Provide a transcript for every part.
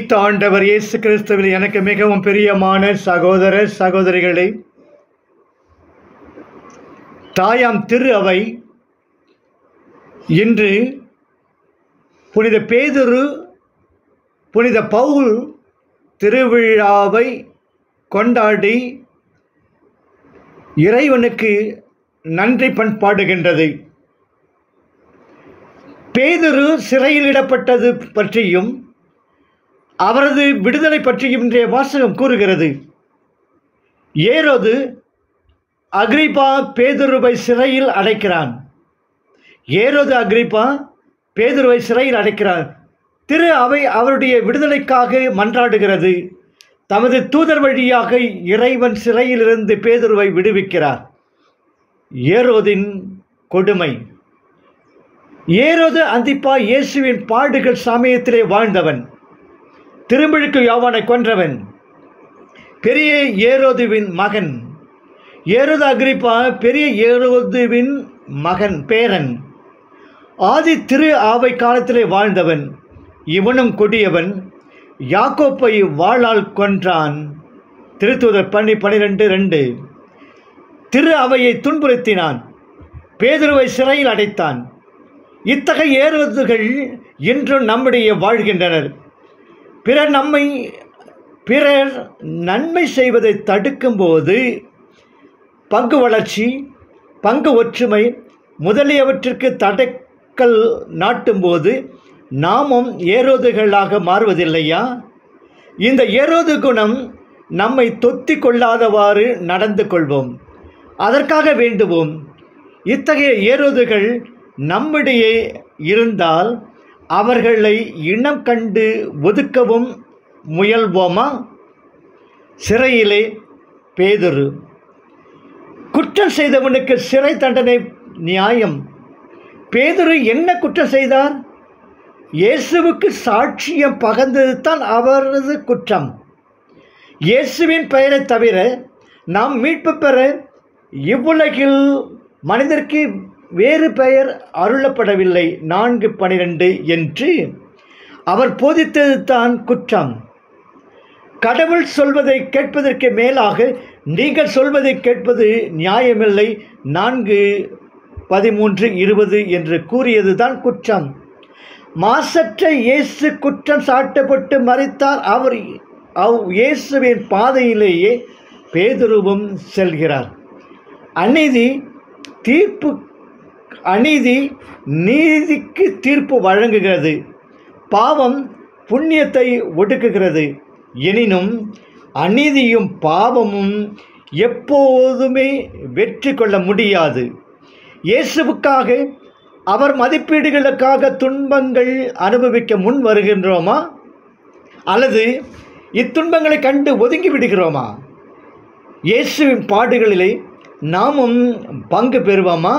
கிறிஸ்து ஆண்டவர் இயேசு கிறிஸ்துவில் எனக்கு மிகவும் பிரியமான சகோதர சகோதரிகளே தாயாம் திரு அவை இன்று புனித பேதுரு புனித பவுல் திருவிழாவை கொண்டாடி இறைவனுக்கு நன்றி பண்பாடுகின்றது பேதுரு சிறையில் இடப்பட்டது பற்றியும் அவரது விடுதலை பற்றியும் இன்றைய வாசகம் கூறுகிறது ஏரோது அக்ரிப்பா பேதுருவை சிறையில் அடைக்கிறான் ஏரோது அக்ரிப்பா பேதுருவை சிறையில் அடைக்கிறான் திரு அவை அவருடைய விடுதலைக்காக மன்றாடுகிறது தமது தூதர் வழியாக இறைவன் சிறையிலிருந்து பேதுருவை விடுவிக்கிறார் ஏரோதின் கொடுமை ஏரோது அந்திப்பா இயேசுவின் பாடுகள் சமயத்திலே வாழ்ந்தவன் திருமுழுக்கு யோவானை கொன்றவன் பெரிய ஏரோதுவின் மகன் ஏரோது அக்ரிப்பா பெரிய ஏரோதுவின் மகன் பேரன் ஆதி திரு ஆவை காலத்திலே வாழ்ந்தவன் இவனும் கொடியவன் யாக்கோப்பை வாளால் கொன்றான் திருத்தூதர் பன்னி பனிரெண்டு ரெண்டு திரு அவையை துன்புறுத்தினான் பேதுருவை சிறையில் அடைத்தான் இத்தகைய ஏறுவதுகள் இன்றும் நம்முடைய வாழ்கின்றனர் பிறர் நம்மை பிறர் நன்மை செய்வதை தடுக்கும்போது பங்கு வளர்ச்சி பங்கு ஒற்றுமை முதலியவற்றிற்கு தடைக்கல் நாட்டும்போது நாமும் ஏரோதுகளாக மாறுவதில்லையா இந்த ஏரோது குணம் நம்மை தொத்தி கொள்ளாதவாறு நடந்து கொள்வோம் அதற்காக வேண்டுவோம் இத்தகைய ஏரோதுகள் நம்மிடையே இருந்தால் அவர்களை இனம் கண்டு ஒதுக்கவும் முயல்வோமா சிறையிலே பேதுரு குற்றம் செய்தவனுக்கு சிறை தண்டனை நியாயம் பேதுரு என்ன குற்றம் செய்தார் இயேசுவுக்கு சாட்சியம் பகர்ந்தது தான் அவரது குற்றம் இயேசுவின் பெயரை தவிர நாம் மீட்பு பெற இவ்வுலகில் மனிதருக்கு வேறு பெயர் அருளப்படவில்லை நான்கு பனிரெண்டு என்று அவர் போதித்தது தான் குற்றம் கடவுள் சொல்வதை கேட்பதற்கு மேலாக நீங்கள் சொல்வதை கேட்பது நியாயமில்லை நான்கு பதிமூன்று இருபது என்று கூறியது தான் குற்றம் மாசற்ற இயேசு குற்றம் சாட்டப்பட்டு மறைத்தார் அவர் அவ் இயேசுவின் பாதையிலேயே பேதுருவும் செல்கிறார் அநீதி தீர்ப்பு அநீதி நீதிக்கு தீர்ப்பு வழங்குகிறது பாவம் புண்ணியத்தை ஒடுக்குகிறது எனினும் அநீதியும் பாவமும் எப்போதுமே வெற்றி கொள்ள முடியாது இயேசுவுக்காக அவர் மதிப்பீடுகளுக்காக துன்பங்கள் அனுபவிக்க முன் வருகின்றோமா அல்லது இத்துன்பங்களை கண்டு ஒதுங்கி விடுகிறோமா இயேசுவின் பாடுகளிலே நாமும் பங்கு பெறுவோமா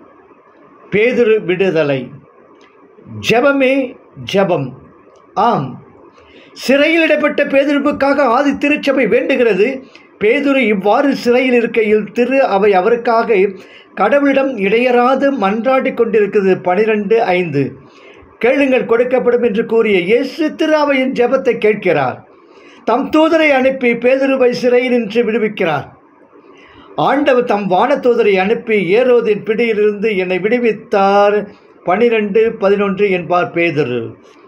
பேதுரு விடுதலை ஜெபமே ஜெபம் ஆம் சிறையில் இடப்பட்ட பேதுருவுக்காக ஆதி திருச்சபை வேண்டுகிறது பேதுரு இவ்வாறு சிறையில் இருக்கையில் திரு அவை அவருக்காக கடவுளிடம் இடையராது மன்றாடி கொண்டிருக்கிறது பனிரெண்டு ஐந்து கேளுங்கள் கொடுக்கப்படும் என்று கூறிய இயேசு திரு அவையின் ஜெபத்தை கேட்கிறார் தம் தூதரை அனுப்பி பேதுருவை சிறையில் நின்று விடுவிக்கிறார் ஆண்டவர் தம் வானத்தூதரை அனுப்பி ஏரோதின் பிடியிலிருந்து என்னை விடுவித்தார் பனிரெண்டு பதினொன்று என்பார் பேதுரு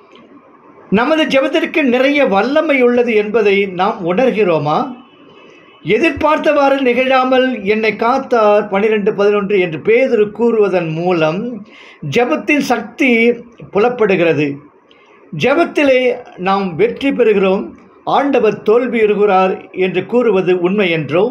நமது ஜெபத்திற்கு நிறைய வல்லமை உள்ளது என்பதை நாம் உணர்கிறோமா எதிர்பார்த்தவாறு நிகழாமல் என்னை காத்தார் பனிரெண்டு பதினொன்று என்று பேதுரு கூறுவதன் மூலம் ஜெபத்தின் சக்தி புலப்படுகிறது ஜெபத்திலே நாம் வெற்றி பெறுகிறோம் ஆண்டவர் தோல்வியுறுகிறார் என்று கூறுவது உண்மை என்றோ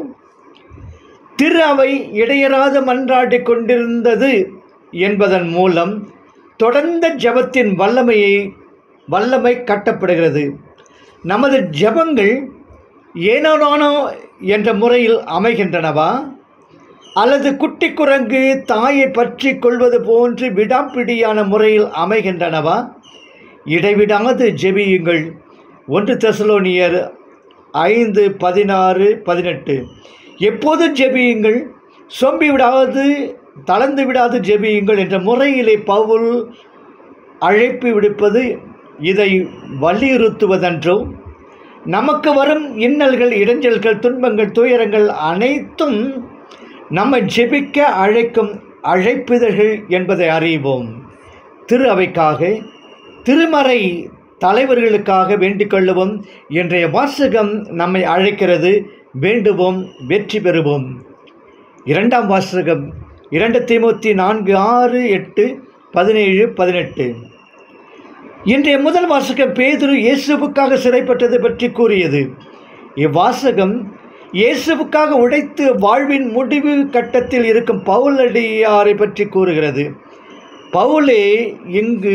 திரு அவை இடையராத மன்றாடி கொண்டிருந்தது என்பதன் மூலம் தொடர்ந்த ஜபத்தின் வல்லமையை வல்லமை கட்டப்படுகிறது நமது ஜபங்கள் ஏனோனானோ என்ற முறையில் அமைகின்றனவா அல்லது குட்டி குரங்கு தாயை பற்றி கொள்வது போன்று விடாப்பிடியான முறையில் அமைகின்றனவா இடைவிடாது ஜெபியுங்கள் ஒன்று தெசலோனியர் ஐந்து பதினாறு பதினெட்டு எப்போதும் ஜெபியுங்கள் சொம்பி விடாது தளர்ந்து விடாது ஜெபியுங்கள் என்ற முறையிலே பவுல் அழைப்பு விடுப்பது இதை வலியுறுத்துவதன்றோ நமக்கு வரும் இன்னல்கள் இடைஞ்சல்கள் துன்பங்கள் துயரங்கள் அனைத்தும் நம்மை ஜெபிக்க அழைக்கும் அழைப்பிதழ்கள் என்பதை அறிவோம் திரு அவைக்காக திருமறை தலைவர்களுக்காக வேண்டிக் கொள்ளுவோம் இன்றைய வாசகம் நம்மை அழைக்கிறது வேண்டுவோம் வெற்றி பெறுவோம் இரண்டாம் வாசகம் இரண்டு தீமூத்தி நான்கு ஆறு எட்டு பதினேழு பதினெட்டு இன்றைய முதல் வாசகம் பேதுரு இயேசுவுக்காக சிறைப்பட்டது பற்றி கூறியது இவ்வாசகம் இயேசுவுக்காக உடைத்து வாழ்வின் முடிவு கட்டத்தில் இருக்கும் பவுலடியாரை பற்றி கூறுகிறது பவுலே இங்கு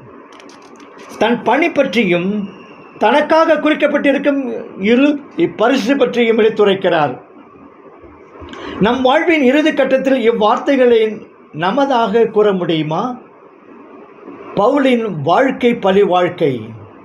தன் பணி பற்றியும் தனக்காக குறிக்கப்பட்டிருக்கும் இரு இப்பரிசு பற்றியும் எடுத்துரைக்கிறார் நம் வாழ்வின் இறுதி கட்டத்தில் இவ்வார்த்தைகளை நமதாக கூற முடியுமா பவுலின் வாழ்க்கை பழி வாழ்க்கை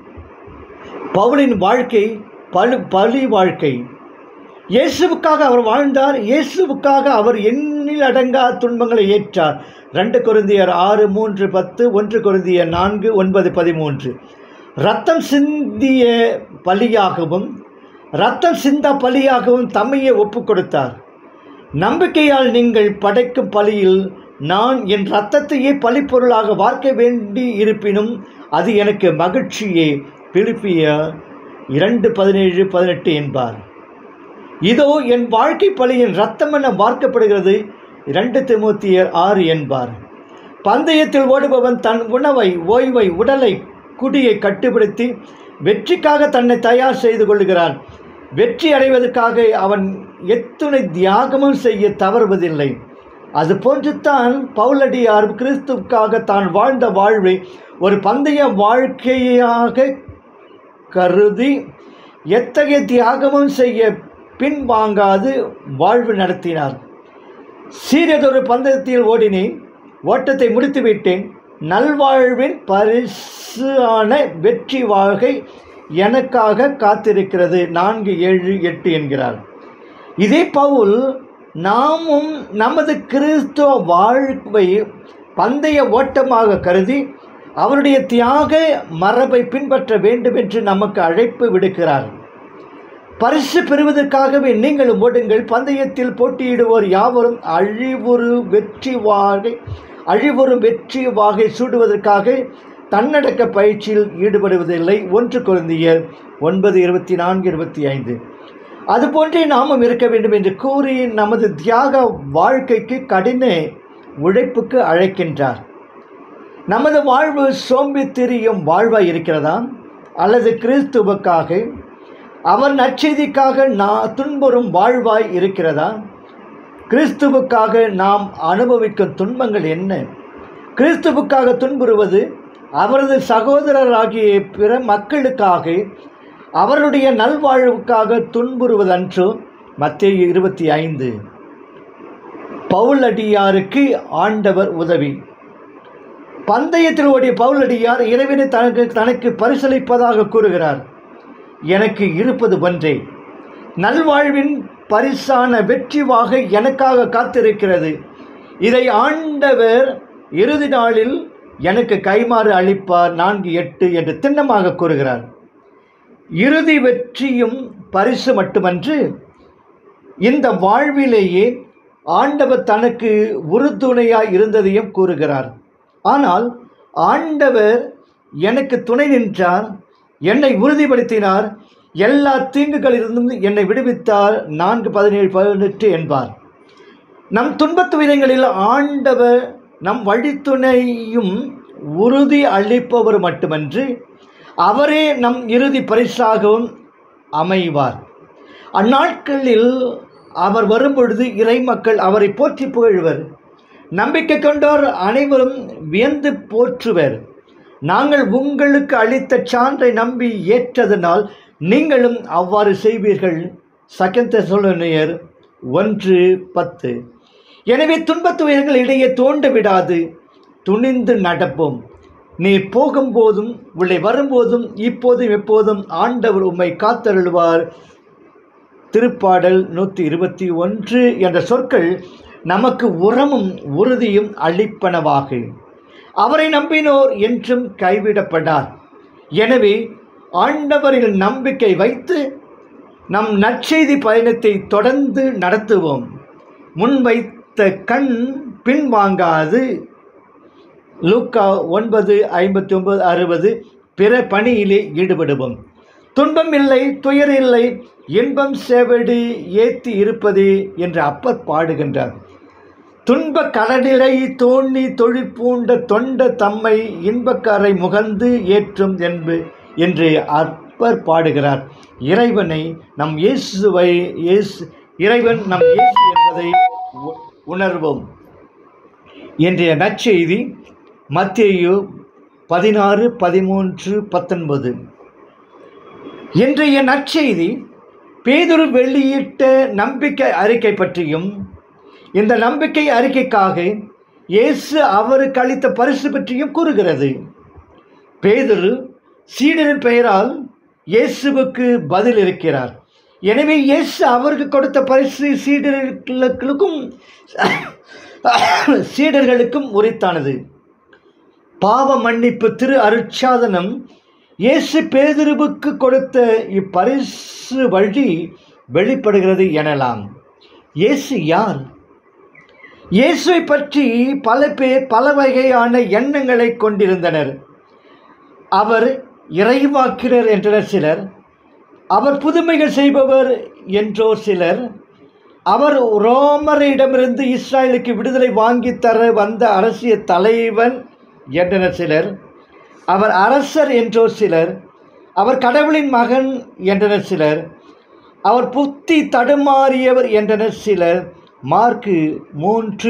பவுலின் வாழ்க்கை பழு பழி வாழ்க்கை இயேசுவுக்காக அவர் வாழ்ந்தார் இயேசுவுக்காக அவர் எண்ணில் அடங்கா துன்பங்களை ஏற்றார் ரெண்டு கொருந்தியர் ஆறு மூன்று பத்து ஒன்று கொருந்தியர் நான்கு ஒன்பது பதிமூன்று ரத்தம் சிந்திய பலியாகவும் ரத்தம் சிந்தா பலியாகவும் தம்மையே ஒப்பு கொடுத்தார் நம்பிக்கையால் நீங்கள் படைக்கும் பலியில் நான் என் இரத்தத்தையே பலிப்பொருளாக வார்க்க வேண்டி இருப்பினும் அது எனக்கு மகிழ்ச்சியே பிலிப்பிய இரண்டு பதினேழு பதினெட்டு என்பார் இதோ என் வாழ்க்கை பலியின் ரத்தம் என வார்க்கப்படுகிறது இரண்டு திமுத்தியர் ஆறு என்பார் பந்தயத்தில் ஓடுபவன் தன் உணவை ஓய்வை உடலை குடியை கட்டுப்படுத்தி வெற்றிக்காக தன்னை தயார் செய்து கொள்கிறான் வெற்றி அடைவதற்காக அவன் எத்துணை தியாகமும் செய்ய தவறுவதில்லை அதுபோன்று தான் பவுலடியார் கிறிஸ்துவுக்காக தான் வாழ்ந்த வாழ்வை ஒரு பந்தய வாழ்க்கையாக கருதி எத்தகைய தியாகமும் செய்ய பின்வாங்காது வாழ்வு நடத்தினார் சீரியதொரு பந்தயத்தில் ஓடினேன் ஓட்டத்தை முடித்துவிட்டேன் நல்வாழ்வின் பரிசான வெற்றி வாழ்கை எனக்காக காத்திருக்கிறது நான்கு ஏழு எட்டு என்கிறார் இதே பவுல் நாமும் நமது கிறிஸ்துவ வாழ்வை பந்தய ஓட்டமாக கருதி அவருடைய தியாக மரபை பின்பற்ற வேண்டும் என்று நமக்கு அழைப்பு விடுக்கிறார் பரிசு பெறுவதற்காகவே நீங்களும் ஓடுங்கள் பந்தயத்தில் போட்டியிடுவோர் யாவரும் அழிவுறு வெற்றி வாகை அழிவுறு வெற்றி வாகை சூடுவதற்காக தன்னடக்க பயிற்சியில் ஈடுபடுவதில்லை ஒன்று குழந்தையர் ஒன்பது இருபத்தி நான்கு இருபத்தி ஐந்து அதுபோன்றே நாமும் இருக்க வேண்டும் என்று கூறி நமது தியாக வாழ்க்கைக்கு கடின உழைப்புக்கு அழைக்கின்றார் நமது வாழ்வு சோம்பி திரியும் வாழ்வாய் இருக்கிறதா அல்லது கிறிஸ்துவுக்காக அவர் நற்செய்திக்காக நான் துன்புறும் வாழ்வாய் இருக்கிறதா கிறிஸ்துவுக்காக நாம் அனுபவிக்கும் துன்பங்கள் என்ன கிறிஸ்துவுக்காக துன்புறுவது அவரது சகோதரராகிய பிற மக்களுக்காக அவருடைய நல்வாழ்வுக்காக துன்புறுவதன்றோ மத்திய இருபத்தி ஐந்து பவுலடியாருக்கு ஆண்டவர் உதவி பந்தயத்தில் ஓடிய பவுலடியார் இறைவனை தனக்கு தனக்கு பரிசளிப்பதாக கூறுகிறார் எனக்கு இருப்பது ஒன்றே நல்வாழ்வின் பரிசான வெற்றி வாகை எனக்காக காத்திருக்கிறது இதை ஆண்டவர் இறுதி நாளில் எனக்கு கைமாறு அளிப்பார் நான்கு எட்டு என்று திண்ணமாக கூறுகிறார் இறுதி வெற்றியும் பரிசு மட்டுமன்று இந்த வாழ்விலேயே ஆண்டவர் தனக்கு உறுதுணையாய் இருந்ததையும் கூறுகிறார் ஆனால் ஆண்டவர் எனக்கு துணை நின்றார் என்னை உறுதிப்படுத்தினார் எல்லா தீங்குகளிலிருந்தும் என்னை விடுவித்தார் நான்கு பதினேழு பதினெட்டு என்பார் நம் துன்பத்து விதங்களில் ஆண்டவர் நம் வழித்துணையும் உறுதி அளிப்பவர் மட்டுமன்று அவரே நம் இறுதி பரிசாகவும் அமைவார் அந்நாட்களில் அவர் வரும்பொழுது இறை மக்கள் அவரை போற்றி புகழ்வர் நம்பிக்கை கொண்டோர் அனைவரும் வியந்து போற்றுவர் நாங்கள் உங்களுக்கு அளித்த சான்றை நம்பி ஏற்றதனால் நீங்களும் அவ்வாறு செய்வீர்கள் சகந்த சொல்லுநர் ஒன்று பத்து எனவே துன்பத்து உயரங்கள் இடையே தோண்ட விடாது துணிந்து நடப்போம் நீ போகும்போதும் உள்ளே வரும்போதும் இப்போதும் எப்போதும் ஆண்டவர் உம்மை காத்தருள்வார் திருப்பாடல் நூற்றி இருபத்தி ஒன்று என்ற சொற்கள் நமக்கு உரமும் உறுதியும் அளிப்பனவாக அவரை நம்பினோர் என்றும் கைவிடப்படார் எனவே ஆண்டவரில் நம்பிக்கை வைத்து நம் நற்செய்தி பயணத்தை தொடர்ந்து நடத்துவோம் முன்வைத்த கண் பின்வாங்காது லூக்கா ஒன்பது ஐம்பத்தி ஒன்பது அறுபது பிற பணியிலே ஈடுபடுவோம் துன்பம் இல்லை துயர் இல்லை இன்பம் செவடி ஏத்தி இருப்பதே என்று அப்பர் பாடுகின்றார் துன்ப கடலிலை தோண்டி தொழிற்பூண்ட தொண்ட தம்மை இன்பக்காரை முகந்து ஏற்றும் என்பு என்று அப்பர் பாடுகிறார் இறைவனை நம் இயேசுவை இயேசு இறைவன் நம் இயேசு என்பதை உ- உணர்வோம் இன்றைய நற்செய்தி மத்தேயு பதினாறு பதிமூன்று பத்தொன்பது இன்றைய நற்செய்தி பேதுரு வெளியிட்ட நம்பிக்கை அறிக்கை பற்றியும் இந்த நம்பிக்கை அறிக்கைக்காக இயேசு அவருக்கு அளித்த பரிசு பற்றியும் கூறுகிறது பேதுரு சீடரின் பெயரால் இயேசுவுக்கு பதில் இருக்கிறார் எனவே இயேசு அவருக்கு கொடுத்த பரிசு சீடர்களுக்கும் சீடர்களுக்கும் உரித்தானது பாவ மன்னிப்பு திரு அருட்சாதனம் இயேசு பேதுருவுக்கு கொடுத்த இப்பரிசு வழி வெளிப்படுகிறது எனலாம் இயேசு யார் இயேசுவை பற்றி பல பேர் பல வகையான எண்ணங்களை கொண்டிருந்தனர் அவர் இறைவாக்கினர் என்றனர் சிலர் அவர் புதுமைகள் செய்பவர் என்றோ சிலர் அவர் ரோமரிடமிருந்து இஸ்ராயலுக்கு விடுதலை வாங்கித் தர வந்த அரசியல் தலைவன் என்றனர் சிலர் அவர் அரசர் என்றோ சிலர் அவர் கடவுளின் மகன் என்றனர் சிலர் அவர் புத்தி தடுமாறியவர் என்றனர் சிலர் மார்க்கு மூன்று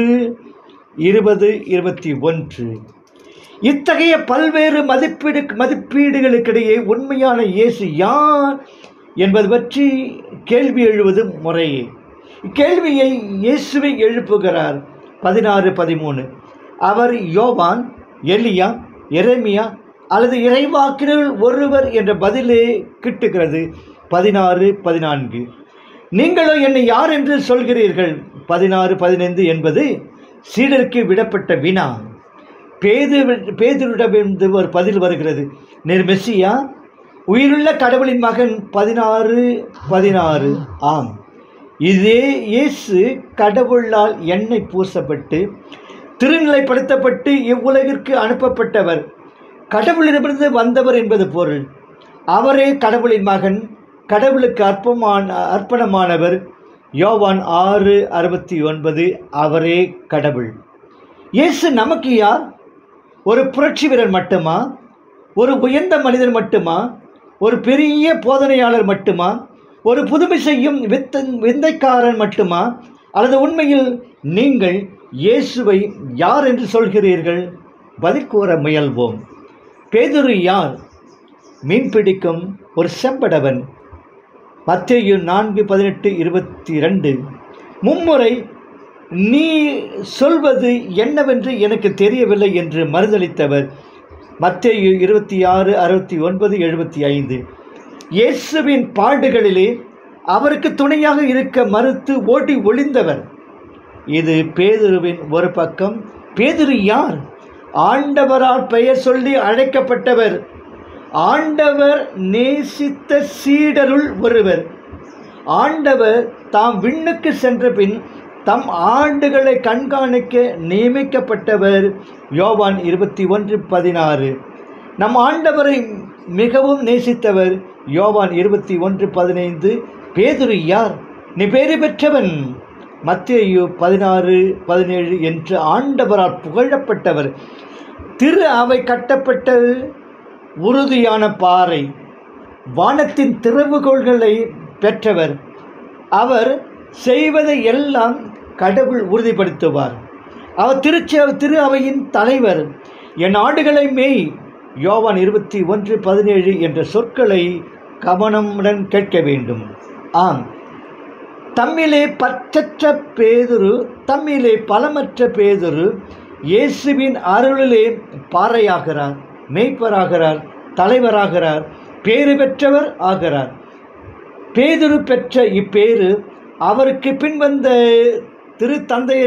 இருபது இருபத்தி ஒன்று இத்தகைய பல்வேறு மதிப்பீடு மதிப்பீடுகளுக்கிடையே உண்மையான இயேசு யார் என்பது பற்றி கேள்வி எழுவது முறையே இக்கேள்வியை இயேசுவை எழுப்புகிறார் பதினாறு பதிமூணு அவர் யோவான் எலியா எரேமியா அல்லது இறைவாக்கினர் ஒருவர் என்ற பதிலே கிட்டுகிறது பதினாறு பதினான்கு நீங்களோ என்னை யார் என்று சொல்கிறீர்கள் பதினாறு பதினைந்து என்பது சீடருக்கு விடப்பட்ட வினா பேது பேதுரிடமிருந்து ஒரு பதில் வருகிறது நீர் மெஸ்ஸியா உயிருள்ள கடவுளின் மகன் பதினாறு பதினாறு ஆம் இதே இயேசு கடவுளால் எண்ணெய் பூசப்பட்டு திருநிலைப்படுத்தப்பட்டு இவ்வுலகிற்கு அனுப்பப்பட்டவர் கடவுளிடமிருந்து வந்தவர் என்பது பொருள் அவரே கடவுளின் மகன் கடவுளுக்கு அற்பமான அர்ப்பணமானவர் யோவான் ஆறு அறுபத்தி ஒன்பது அவரே கடவுள் இயேசு நமக்கு யார் ஒரு புரட்சி வீரர் மட்டுமா ஒரு உயர்ந்த மனிதன் மட்டுமா ஒரு பெரிய போதனையாளர் மட்டுமா ஒரு புதுமை செய்யும் வித்த விந்தைக்காரன் மட்டுமா அல்லது உண்மையில் நீங்கள் இயேசுவை யார் என்று சொல்கிறீர்கள் பதில் கூற முயல்வோம் பேதுரு யார் மீன் பிடிக்கும் ஒரு செம்படவன் மத்தேயு நான்கு பதினெட்டு இருபத்தி ரெண்டு மும்முறை நீ சொல்வது என்னவென்று எனக்கு தெரியவில்லை என்று மறுதளித்தவர் மத்தேயு இருபத்தி ஆறு அறுபத்தி ஒன்பது எழுபத்தி ஐந்து இயேசுவின் பாடுகளிலே அவருக்கு துணையாக இருக்க மறுத்து ஓடி ஒளிந்தவர் இது பேதுருவின் ஒரு பக்கம் பேதுரு யார் ஆண்டவரால் பெயர் சொல்லி அழைக்கப்பட்டவர் ஆண்டவர் நேசித்த சீடருள் ஒருவர் ஆண்டவர் தாம் விண்ணுக்கு சென்ற பின் தம் ஆண்டுகளை கண்காணிக்க நியமிக்கப்பட்டவர் யோவான் இருபத்தி ஒன்று பதினாறு நம் ஆண்டவரை மிகவும் நேசித்தவர் யோவான் இருபத்தி ஒன்று பதினைந்து பேதுரு யார் நீ பேறு பெற்றவன் மத்தேயு பதினாறு பதினேழு என்று ஆண்டவரால் புகழப்பட்டவர் திரு அவை கட்டப்பட்ட உறுதியான பாறை வானத்தின் திறவுகோள்களை பெற்றவர் அவர் செய்வதை எல்லாம் கடவுள் உறுதிப்படுத்துவார் அவர் திருச்ச திரு அவையின் தலைவர் என் ஆடுகளை மேய் யோவான் இருபத்தி ஒன்று பதினேழு என்ற சொற்களை கவனமுடன் கேட்க வேண்டும் ஆம் தம்மிலே பற்றற்ற பேதுரு தம்மிலே பலமற்ற பேதுரு இயேசுவின் அருளிலே பாறையாகிறார் மேய்ப்பராகிறார் தலைவராகிறார் பேறு பெற்றவர் ஆகிறார் பேதுரு பெற்ற இப்பேறு அவருக்கு பின்வந்த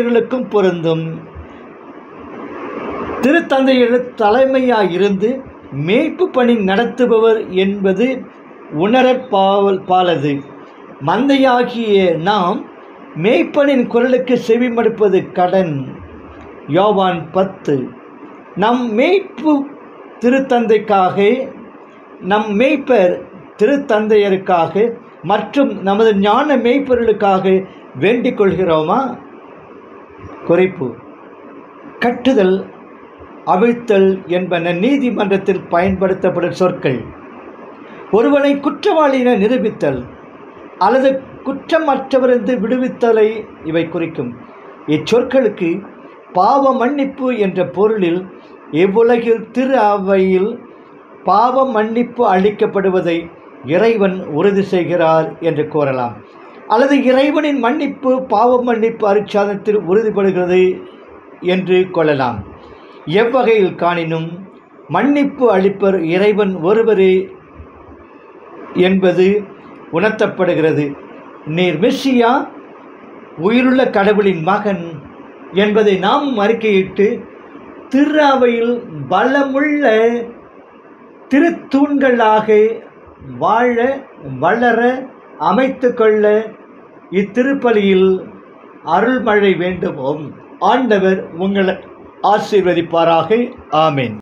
திருத்தந்தையர்களுக்கும் பொருந்தும் திருத்தந்தையர் தலைமையாக இருந்து மேய்ப்பு பணி நடத்துபவர் என்பது உணரப்பாவல் பாலது மந்தையாகிய நாம் மேய்ப்பனின் குரலுக்கு செவிமடுப்பது கடன் யோவான் பத்து நம் மேய்ப்பு திருத்தந்தைக்காக நம் மேய்ப்பர் திருத்தந்தையருக்காக மற்றும் நமது ஞான மேய்ப்பொருளுக்காக வேண்டிக் கொள்கிறோமா குறிப்பு கட்டுதல் அவிழ்த்தல் என்பன நீதிமன்றத்தில் பயன்படுத்தப்படும் சொற்கள் ஒருவனை குற்றவாளி என நிரூபித்தல் அல்லது குற்றமற்றவரிருந்து விடுவித்தலை இவை குறிக்கும் இச்சொற்களுக்கு பாவ மன்னிப்பு என்ற பொருளில் இவ்வுலகில் திரு அவையில் பாவ மன்னிப்பு அளிக்கப்படுவதை இறைவன் உறுதி செய்கிறார் என்று கூறலாம் அல்லது இறைவனின் மன்னிப்பு பாவ மன்னிப்பு அருட்சாதனத்தில் உறுதிப்படுகிறது என்று கொள்ளலாம் எவ்வகையில் காணினும் மன்னிப்பு அளிப்பர் இறைவன் ஒருவரே என்பது உணர்த்தப்படுகிறது நீர் மெஸ்ஸியா உயிருள்ள கடவுளின் மகன் என்பதை நாம் அறிக்கையிட்டு திரு அவையில் பலமுள்ள திருத்தூண்களாக வாழ வளர அமைத்து கொள்ள இத்திருப்பலியில் அருள்மழை வேண்டுமோம் ஆண்டவர் உங்களை ஆசீர்வதிப்பாராக ஆமேன்